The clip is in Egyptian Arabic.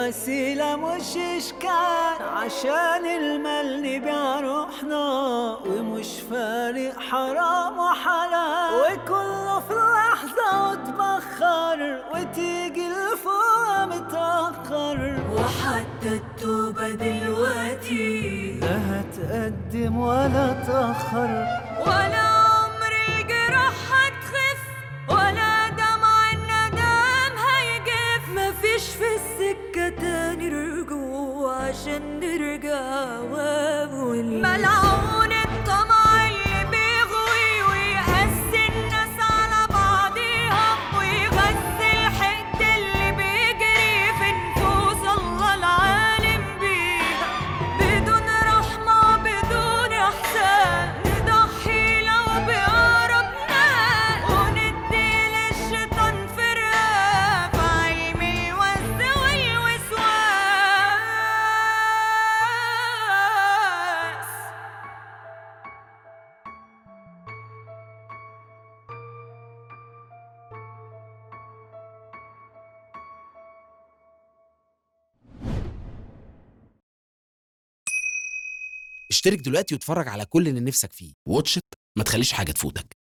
الوسيلة مش إشكال عشان المال نبيع روحنا ومش فارق حرام وحلال وكله في لحظة وتبخر وتيجي الفوق متأخر وحتى التوبة دلوقتي لا هتقدم ولا تأخر ولا عمر الجراح هتخف ولا دمع الندم هيجف مفيش في السكة تاني رجوع عشان نرجع وأول ملعون الطمع اللي بيغوي ويقسي الناس على بعضيها ويغذي الحقد اللي بيجري في نفوس الله العالم بيها بدون رحمة بدون إحسان نضحي لو بأقرب ناس وندي للشيطان فرقة في علم الوز والوسواس اشترك دلوقتي واتفرج على كل اللي نفسك فيه واتش إت، ما تخليش حاجة تفوتك